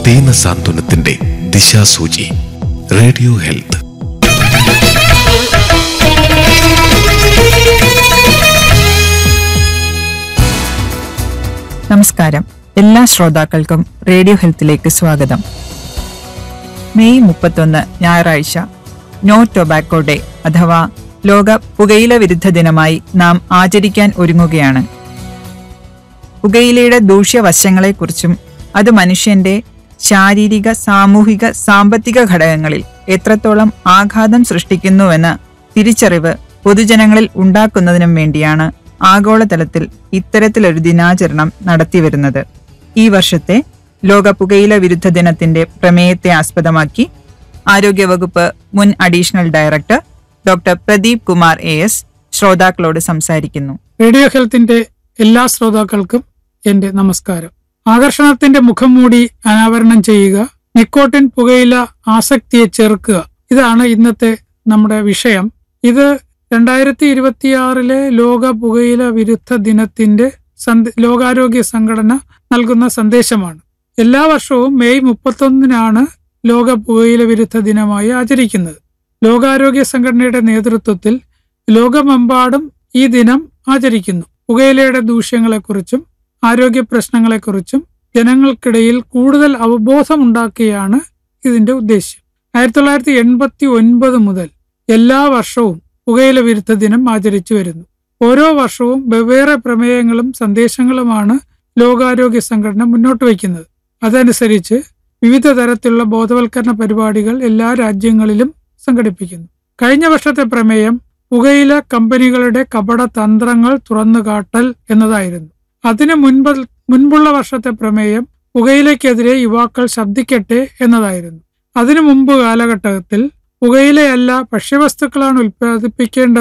ദീന സാന്ത്വനത്തിന്റെ ദിശാസൂചി radio health നമസ്കാരം എല്ലാ ശ്രോതാക്കൾക്കും റേഡിയോ ഹെൽത്തിലേക്ക് സ്വാഗതം മെയ് മുപ്പത്തൊന്ന് ഞായറാഴ്ച നോ ടൊബാക്കോ ഡേ അഥവാ ലോക പുകയില വിരുദ്ധ ദിനമായി നാം ആചരിക്കാൻ ഒരുങ്ങുകയാണ് പുകയിലയുടെ ദൂഷ്യവശങ്ങളെക്കുറിച്ചും അത് മനുഷ്യന്റെ ശാരീരിക സാമൂഹിക സാമ്പത്തിക ഘടകങ്ങളിൽ എത്രത്തോളം ആഘാതം സൃഷ്ടിക്കുന്നുവെന്ന് തിരിച്ചറിവ് പൊതുജനങ്ങളിൽ ഉണ്ടാക്കുന്നതിനും വേണ്ടിയാണ് ആഗോളതലത്തിൽ ഇത്തരത്തിലൊരു ദിനാചരണം നടത്തിവരുന്നത് ഈ വർഷത്തെ ലോക പുകയില വിരുദ്ധ ദിനത്തിന്റെ പ്രമേയത്തെ ആസ്പദമാക്കി ആരോഗ്യവകുപ്പ് മുൻ additional director doctor Pradeep Kumar A S ശ്രോതാക്കളോട് സംസാരിക്കുന്നു റേഡിയോ ഹെൽത്തിന്റെ എല്ലാ ശ്രോതാക്കൾക്കും എന്റെ നമസ്കാരം ആകർഷണത്തിന്റെ മുഖം മൂടി അനാവരണം ചെയ്യുക നിക്കോട്ടിൻ പുകയില ആസക്തിയെ ചെറുക്കുക ഇതാണ് ഇന്നത്തെ നമ്മുടെ വിഷയം ഇത് രണ്ടായിരത്തി ഇരുപത്തിയാറിലെ ലോക പുകയില വിരുദ്ധ ദിനത്തിന്റെ സന്ദ- ലോകാരോഗ്യ സംഘടന നൽകുന്ന സന്ദേശമാണ് എല്ലാ വർഷവും മെയ് മുപ്പത്തൊന്നിനാണ് ലോക പുകയില വിരുദ്ധ ദിനമായി ആചരിക്കുന്നത് ലോകാരോഗ്യ സംഘടനയുടെ നേതൃത്വത്തിൽ ലോകമെമ്പാടും ഈ ദിനം ആചരിക്കുന്നു പുകയിലയുടെ ദൂഷ്യങ്ങളെക്കുറിച്ചും ആരോഗ്യ പ്രശ്നങ്ങളെക്കുറിച്ചും ജനങ്ങൾക്കിടയിൽ കൂടുതൽ അവബോധമുണ്ടാക്കുകയാണ് ഇതിന്റെ ഉദ്ദേശ്യം ആയിരത്തി തൊള്ളായിരത്തി എൺപത്തി ഒൻപത് മുതൽ എല്ലാ വർഷവും പുകയില വിരുദ്ധ ദിനം ആചരിച്ചു വരുന്നു ഓരോ വർഷവും വെവ്വേറെ പ്രമേയങ്ങളും സന്ദേശങ്ങളുമാണ് ലോകാരോഗ്യ സംഘടന മുന്നോട്ട് വയ്ക്കുന്നത് അതനുസരിച്ച് വിവിധ തരത്തിലുള്ള ബോധവൽക്കരണ പരിപാടികൾ എല്ലാ രാജ്യങ്ങളിലും സംഘടിപ്പിക്കുന്നു കഴിഞ്ഞ വർഷത്തെ പ്രമേയം പുകയില കമ്പനികളുടെ കപട തന്ത്രങ്ങൾ തുറന്നുകാട്ടൽ എന്നതായിരുന്നു അതിനു മുൻപ് മുൻപുള്ള വർഷത്തെ പ്രമേയം പുകയിലയ്ക്കെതിരെ യുവാക്കൾ ശബ്ദിക്കട്ടെ എന്നതായിരുന്നു അതിനു മുമ്പ് കാലഘട്ടത്തിൽ പുകയിലയല്ല ഭക്ഷ്യവസ്തുക്കളാണ് ഉൽപ്പാദിപ്പിക്കേണ്ടത്